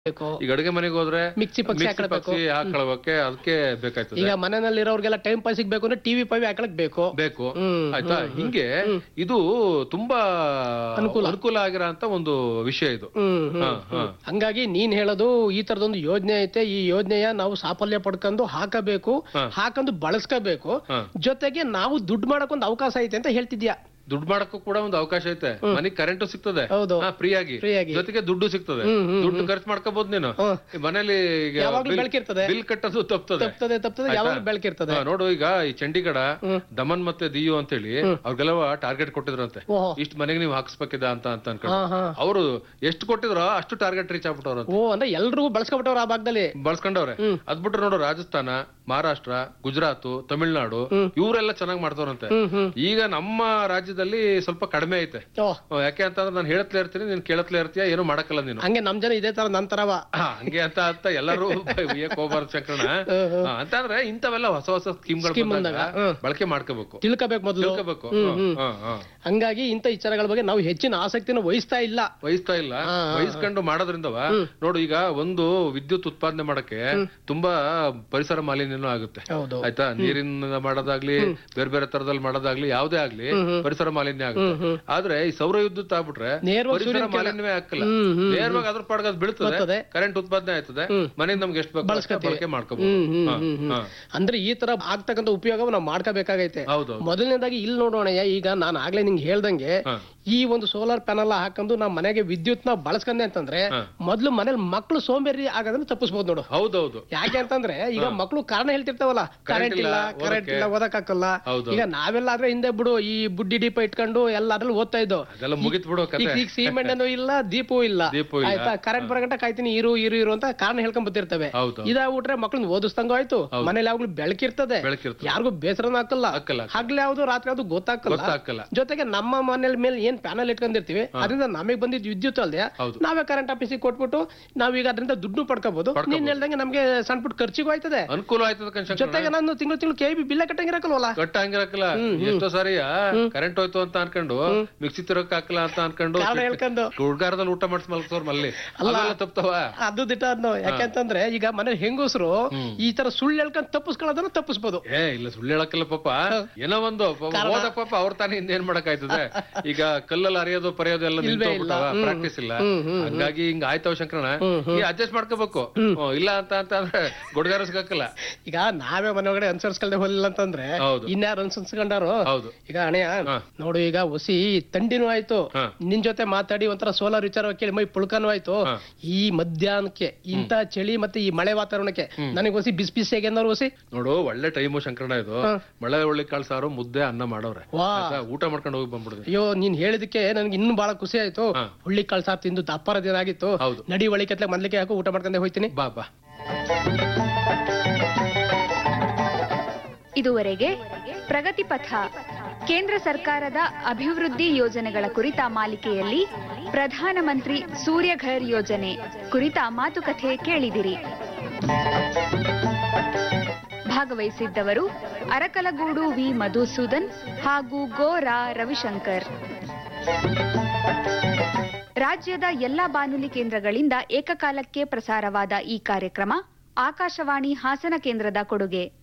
ಬೇಕು ಈಗ ಅಡುಗೆ ಮನೆಗೆ ಹೋದ್ರೆ ಮಿಕ್ಸಿ ಪಕ್ಷಿ ಹಾಕೊಳ್ಬೇಕು. ಪಕ್ಷಿ ಹಾಕೊಳ್ಬೇಕೆ ಅದಕ್ಕೆ ಬೇಕಾಯ್ತದೆ ಈಗ ಮನೆಯಲ್ಲಿರೋರ್ಗೆಲ್ಲ ಟೈಮ್ ಪಾಸಿಗೆ ಬೇಕು ಅಂದ್ರೆ ಟಿವಿ ಪವಿ ಹಾಕೊಳಕ್ ಬೇಕು ಬೇಕು ಹ್ಮ್, ಆಯ್ತಾ ಹಿಂಗೆ ಇದು ತುಂಬಾ ಅನುಕೂಲ. ಅನುಕೂಲ ಆಗಿರೋ ಅಂತ ಒಂದು ವಿಷಯ ಇದು ಹ್ಮ್ ಹ್ಮ್, ಹಾ, ಹ್ಮ್. ಹಾ. ಹಂಗಾಗಿ ನೀನ್ ಹೇಳೋದು ಈ ತರದೊಂದು ಯೋಜನೆ ಐತೆ ಈ ಯೋಜನೆಯ ನಾವು ಸಾಫಲ್ಯ ಪಡ್ಕೊಂಡು ಹಾಕಬೇಕು ಹಾ. ಹಾಕೊಂಡು ಬಳಸ್ಕೋಬೇಕು ಹಾ. ಜೊತೆಗೆ ನಾವು ದುಡ್ಡು ಮಾಡಕ್ ಒಂದು ಅವಕಾಶ ಐತೆ ಅಂತ ಹೇಳ್ತಿದ್ಯಾ ದುಡ್ಡು ಮಾಡಕ್ಕೂ ಕೂಡ ಒಂದು ಅವಕಾಶ ಐತೆ ಮನೆಗ್ ಕರೆಂಟ್ ಸಿಗ್ತದೆ ಹೌದು. ಫ್ರೀ ಆಗಿ Free ಆಗಿ. ಜೊತೆಗೆ ದುಡ್ಡು ಸಿಗ್ತದೆ ಹ್ಮ್, ಹ್ಮ್, ದುಡ್ಡು ಖರ್ಚು ಮಾಡ್ಕೋಬಹುದು ನೀನು ಹ್ಮ್. ಈ ಮನೇಲಿ ಈಗ ಯಾವಾಗ್ಲೂ ಬಿಲ್- ಬೆಳಕಿರ್ತದೆ. ಬಿಲ್ ಕಟ್ಟೋದು ತಪ್ತದೆ ತಪ್ತದೆ ತಪ್ತದೆ ಆಯ್ತಾ? ಯಾವಾಗ ಬೆಳಕಿರ್ತದೆ ಹಾ, ನೋಡು ಈಗ ಈ ಚಂಡೀಗಢ ದಮನ್ ಮತ್ತೆ ದಿಯು ಅಂತೇಳಿ ಅವ್ರಿಗೆಲ್ಲ ಟಾರ್ಗೆಟ್ ಕೊಟ್ಟಿದ್ರಂತೆ ಓಹೋ ಇಷ್ಟು ಮನೆಗೆ ನೀವು ಹಾಕ್ಸ್ಬೇಕಿದ ಅಂತ ಅಂತ ಅನ್ಕೊಂಡು ಹಾ ಹಾ ಅವರು ಎಷ್ಟು ಕೊಟ್ಟಿದ್ರೋ ಅಷ್ಟು ಟಾರ್ಗೆಟ್ ರೀಚ್ ಆಗ್ಬಿಟ್ಟವ್ರಂತೆ ಓ ಅಂದ್ರೆ ಎಲ್ರಿಗೂ ಬಳಸ್ಕೊಬಿಟ್ಟವ್ರ ಆ ಭಾಗದಲ್ಲಿ ಬಳಸ್ಕೊಂಡವ್ರೆ ಅದ್ಬಿಟ್ರೆ ನೋಡು ರಾಜಸ್ಥಾನ ಮಹಾರಾಷ್ಟ್ರ ಗುಜರಾತ್ ತಮಿಳ್ನಾಡು ಇವರೆಲ್ಲ ಚೆನ್ನಾಗಿ ಮಾಡ್ತವ್ರಂತೆ ಹ್ಮ್ ಹ್ಮ್ ಈಗ ನಮ್ಮ ರಾಜ್ಯದಲ್ಲಿ ಸ್ವಲ್ಪ ಕಡಿಮೆ ಐತೆ ಓ ಹ್ಮ್, ಯಾಕೆ ಅಂತಂದ್ರೆ ನಾನು ಹೇಳತ್ಲೇ ಇರ್ತೀನಿ ನೀನ್ ಕೇಳತ್ಲೇ ಇರ್ತೀಯ ಏನು ಮಾಡಕ್ಕಲ್ಲ ನೀನು ಹಂಗೆ ನಮ್ ಜನ ಇದೇ ತರ ನನ್ ತರವ ಹಾ, ಹಂಗೆ ಅಂತ ಅಂತ ಎಲ್ಲರೂ ಹೋಗ್ಬಾರ್ದು ಶಂಕರಣ ಹಾ, ಅಂತಂದ್ರೆ ಇಂಥವೆಲ್ಲ ಹೊಸ ಹೊಸ ಸ್ಕೀಮ್ಗಳು Scheme ಬಂದಾಗ ಬಂದಾಗ, ಹ್ಮ್. ಬಳಕೆ ಮಾಡ್ಕೋಬೇಕು ತಿಳ್ಕೋಬೇಕು ಮೊದಲು ತಿಳ್ಕೋಬೇಕು ಹಾ, ಹಾ. ಹಂಗಾಗಿ ಇಂಥ ವಿಚಾರಗಳ ಬಗ್ಗೆ ನಾವು ಹೆಚ್ಚಿನ ಆಸಕ್ತಿನ ವಹಿಸ್ತಾ ಇಲ್ಲ ವಹಿಸ್ತಾ ಇಲ್ಲ ಹಾ, ಹಾ, ವಹಿಸ್ಕೊಂಡು ಮಾಡೋದ್ರಿಂದವ ನೋಡು ಈಗ ಒಂದು ವಿದ್ಯುತ್ ಉತ್ಪಾದನೆ ಮಾಡಕ್ಕೆ ತುಂಬಾ ಪರಿಸರ ಮಾಲಿನ್ಯನೂ ಆಗುತ್ತೆ ಹೌದು ಆಯ್ತಾ ನೀರಿನ ಮಾಡೋದಾಗ್ಲಿ ಬೇರೆ ಬೇರೆ ತರದಲ್ಲಿ ಮಾಡೋದಾಗ್ಲಿ ಯಾವ್ದೇ ಆಗ್ಲಿ ಪರಿಸರ ಮಾಲಿನ್ಯ ಆಗುತ್ತೆ ಆದ್ರೆ ಈ ಸೌರ ವಿದ್ಯುತ್ ಆಗ್ಬಿಟ್ರೆ ನೇರವಾಗಿ ಪರಿಸರ ಸೂರ್ಯನ ಕೆಳ- ಮಾಲಿನ್ಯವೇ ಹಾಕಲ್ಲ ಹ್ಮ್, ಹ್ಮ್, ನೇರವಾಗಿ ಅದ್ರ ಪಾಡ್ಗೆ ಅದು ಬರ್ತದೆ. ಬೀಳ್ತದೆ ಕರೆಂಟ್ ಉತ್ಪಾದನೆ ಆಯ್ತದೆ ಮನೆಯಿಂದ ನಮ್ಗೆ ಎಷ್ಟು ಬೇಕು ಅಷ್ಟೇ ಬಳಸ್ಕೊತೀವಿ. ಬಳಕೆ ಮಾಡ್ಕೋಬಹುದು ಹ್ಮ್, ಹ್ಮ್, ಹ್ಮ್, ಹ್ಮ್. ಅಂದ್ರೆ ಈ ತರ ಆಗ್ತಕ್ಕಂಥ ಉಪಯೋಗ ನಾವು ಮಾಡ್ಕೋಬೇಕಾಗೈತೆ ಹೌದು ಮೊದಲನೇದಾಗಿ ಇಲ್ಲಿ ನೋಡೋಣ ಈಗ ನಾನು ಆಗ್ಲೇ ನಿಂಗೆ ಹೇಳ್ದಂಗೆ ಹಾ. ಈ ಒಂದು ಸೋಲಾರ್ ಪ್ಯಾನಲ್ ಹಾಕೊಂಡು ನಮ್ಮ ಮನೆಗೆ ವಿದ್ಯುತ್ ನ ಬಳಸ್ಕೊಂಡೆ ಅಂತಂದ್ರೆ ಹಾ. ಮೊದ್ಲು ಮನೇಲಿ ಮಕ್ಳು ಸೋಂಬೇರಿ ಆಗೋದನ್ನ ತಪ್ಪಿಸ್ಬೋದು ನೋಡು ಹೌದೌದು ಯಾಕೆ ಅಂತಂದ್ರೆ ಈಗ ಮಕ್ಳು ಕಾರಣ ಹೇಳ್ತಿರ್ತಾವಲ್ಲ ಕರೆಂಟ್ ಇಲ್ಲ ಇಲ್ಲ, ಕರೆಂಟ್ ಇಲ್ಲ ಓದಕ್ ಹಾಕಲ್ಲ ಹೌದು. ಈಗ ನಾವೆಲ್ಲ ಆದ್ರೆ ಹಿಂದೆ ಬಿಡು ಈ ಬುಡ್ಡಿ ದೀಪ ಇಟ್ಕೊಂಡು ಎಲ್ಲ ಅದ್ರಲ್ಲಿ ಓದ್ತಾ ಇದ್ದೋ ಅದೆಲ್ಲ ಮುಗಿತ್ ಬಿಡು ಕತೆ ಈಗ ಈಗ ಸೀಮೆಣ್ಣೆನೂ ಇಲ್ಲ ದೀಪವೂ ಇಲ್ಲ ದೀಪವೂ ಇಲ್ಲ. ಆಯ್ತಾ ಕರೆಂಟ್ ಬರಗಂಟ ಕಾಯ್ತೀನಿ ಇರು ಇರು ಇರು ಅಂತ ಕಾರಣ ಹೇಳ್ಕೊಂಡ್ ಬರ್ತಿರ್ತವೆ ಹೌದು ಇದಾಗ್ಬಿಟ್ರೆ ಮಕ್ಳನ್ನ ಓದಿಸ್ದಂಗೂ ಆಯ್ತು ಮನೇಲಿ ಯಾವಾಗ್ಲೂ ಬೆಳಕಿರ್ತದೆ ಬೆಳಕಿರ್ತದೆ ಯಾರಿಗೂ ಬೇಸರನೂ ಹಾಕಲ್ಲ ಹಾಕಲ್ಲ. ಹಗ್ಲು ಯಾವ್ದು ರಾತ್ರಿ ಯಾವ್ದು ಗೊತ್ತಾಗಲ್ಲ ಗೊತ್ತಾಗಲ್ಲ ಜೊತೆಗೆ ನಮ್ಮ ಮನೇಲಿ ಮೇಲೆ ಏನ್ ಪ್ಯಾನಲ್ ಇಟ್ಕೊಂಡಿರ್ತೀವಿ ಅದರಿಂದ ನಮಗೆ ಬಂದಿದ್ ವಿದ್ಯುತ್ ಅಲ್ಲದೆ ಹೌದು. ನಾವೇ ಕರೆಂಟ್ ಆಫೀಸಿಗೆ ಕೊಟ್ಬಿಟ್ಟು ನಾವೀಗ ಅದರಿಂದ ದುಡ್ಡು ಪಡ್ಕೋಬಹುದು ನೀನ್ ಹೇಳ್ದಂಗೆ ನಮ್ಗೆ ಸಣ್ಣ ಪುಟ್ಟ ಖರ್ಚಿಗೂ ಆಯ್ತದೆ ಅನುಕೂಲ ಆಯ್ತದ ಕಣ್ಶಂಕರ ಜೊತೆಗೆ ನಾನು ತಿಂಗಳು ತಿಂಗಳು ಕೆ ಬಿ ಬಿಲ್ಲ ಕಟ್ಟಂಗಿರಕಲ್ವಲ್ಲ ಕಟ್ಟ ಹಂಗಿರಕ್ಕಲ್ಲ ಎಷ್ಟೋ ಸಾರಿ ಕರೆಂಟ್ ಹೋಯ್ತು ಅಂತ ಅನ್ಕೊಂಡು ಮಿಕ್ಸಿ ತಿರಕ್ ಹಾಕಲ್ಲ ಅಂತ ಅನ್ಕೊಂಡು ಕಾರಣ ಹೇಳ್ಕೊಂಡು ಹುಡ್ಗಾರದಲ್ಲಿ ಊಟ ಮಾಡಿಸ್ ಮಲ್ಕೋರ್ ಮಲ್ಲಿ ಅಲ್ಲೆಲ್ಲ ತಪ್ತವ ಅದು ದಿಟ ಅದ್ನೋ ಯಾಕೆಂತಂದ್ರೆ ಈಗ ಮನೇಲಿ ಹೆಂಗಸರು ಈ ತರ ಸುಳ್ಳು ಹೇಳ್ಕೊಂಡ್ ತಪ್ಪಿಸ್ಕೊಳ್ಳೋದನ್ನ ತಪ್ಪಿಸ್ಬೋದು ಏ ಇಲ್ಲ ಸುಳ್ಳು ಹೇಳಕ್ಕಲ್ಲ ಪಾಪ ಏನೋ ಒಂದು ಪಾಪ ಓದ ಪಾಪ ಅವ್ರ ತಾನೇ ಇನ್ನೇನ್ ಮಾಡಕ್ ಆಯ್ತದೆ ಈಗ ಕಲ್ಲಲ್ಲಿ ಅರಿಯೋದು ಪರೆಯೋದು ಎಲ್ಲ ನಿಂತೋಗ್ಬಿಟ್ಟವ ಪ್ರಾಕ್ಟೀಸ್ ಇಲ್ಲ ಹಂಗಾಗಿ ಹಿಂಗ ಆಯ್ತವ ಶಂಕರಣ ಈ ಅಡ್ಜಸ್ಟ್ ಮಾಡ್ಕೋಬೇಕು ಹ್ಮ್, ಇಲ್ಲ ಅಂತ ಅಂತ ಅಂದ್ರೆ ಗುಡ್ಗಾರ ಸಿಗಕ್ಕಲ್ಲ ಈಗ ನಾವೇ ಮನೆ ಒಳಗಡೆ ಅನುಸರಿಸ್ಕೊಳ್ದೆ ಹೋಲಿಲ್ಲ ಅಂತಂದ್ರೆ ಹೌದು. ಇನ್ಯಾರು ಅನುಸರಿಸ್ಕೊಂಡಾರು ಹೌದು ಈಗ ಅಣೆಯ ನೋಡು ಈಗ ಹೊಸಿ ತಂಡಿನೂ ಆಯ್ತು ಹಾ. ನಿನ್ ಜೊತೆ ಮಾತಾಡಿ ಒಂಥರ ಸೋಲಾರ್ ವಿಚಾರ ಕೇಳಿ ಮೈ ಪುಳ್ಕನೂ ಆಯ್ತು ಹಾ. ಈ ಮಧ್ಯಾಹ್ನಕ್ಕೆ ಇಂತ ಚಳಿ ಮತ್ತೆ ಈ ಮಳೆ ವಾತಾವರಣಕ್ಕೆ ನನಗೆ ಹೊಸಿ ಬಿಸಿ ಬಿಸಿ ಏನಾರು ಹೊಸಿ ನೋಡು ಒಳ್ಳೆ ಟೈಮು ಶಂಕರಣ ಇದು ಮಳೆ ಒಳ್ಳೆ ಕಾಳು ಸಾರು ಮುದ್ದೆ ಅನ್ನ ಮಾಡವ್ರೆ ವಾ ಆಯ್ತಾ? ಊಟ ಮಾಡ್ಕೊಂಡು ಹೋಗಿ ಬಂದ್ಬಿಡುದು ಅಯ್ಯೋ ನೀನ್ ಹೇಳಿದಕ್ಕೆ ನನ್ಗೆ ಇನ್ನೂ ಬಹಳ ಖುಷಿ ಆಯ್ತು ಹಾ. ಹುಳ್ಳಿ ಕಾಳು ಸಾರ್ ತಿಂದು ದಪ್ಪರ ದಿನ ಆಗಿತ್ತು ಹೌದು. ನಡಿ ಒಳಿಕೆತ್ಲೆ ಮೊದ್ಲಿಗೆ ಹಾಕು ಊಟ ಮಾಡ್ಕೊಂಡೆ ಹೋಯ್ತೀನಿ ಬಾ ಬಾ ಇದುವರೆಗೆ ಪ್ರಗತಿ ಪಥ ಕೇಂದ್ರ ಸರ್ಕಾರದ ಅಭಿವೃದ್ಧಿ ಯೋಜನೆಗಳ ಕುರಿತ ಮಾಲಿಕೆಯಲ್ಲಿ ಪ್ರಧಾನಮಂತ್ರಿ ಸೂರ್ಯಘರ್ ಯೋಜನೆ ಕುರಿತ ಮಾತುಕತೆ ಕೇಳಿದಿರಿ ಭಾಗವಹಿಸಿದ್ದವರು ಅರಕಲಗೂಡು ವಿ ಮಧುಸೂದನ್ ಹಾಗೂ ಗೋರಾ ರವಿಶಂಕರ್ ರಾಜ್ಯದ ಎಲ್ಲಾ ಬಾನುಲಿ ಕೇಂದ್ರಗಳಿಂದ ಏಕಕಾಲಕ್ಕೆ ಪ್ರಸಾರವಾದ ಈ ಕಾರ್ಯಕ್ರಮ ಆಕಾಶವಾಣಿ ಹಾಸನ ಕೇಂದ್ರದ ಕೊಡುಗೆ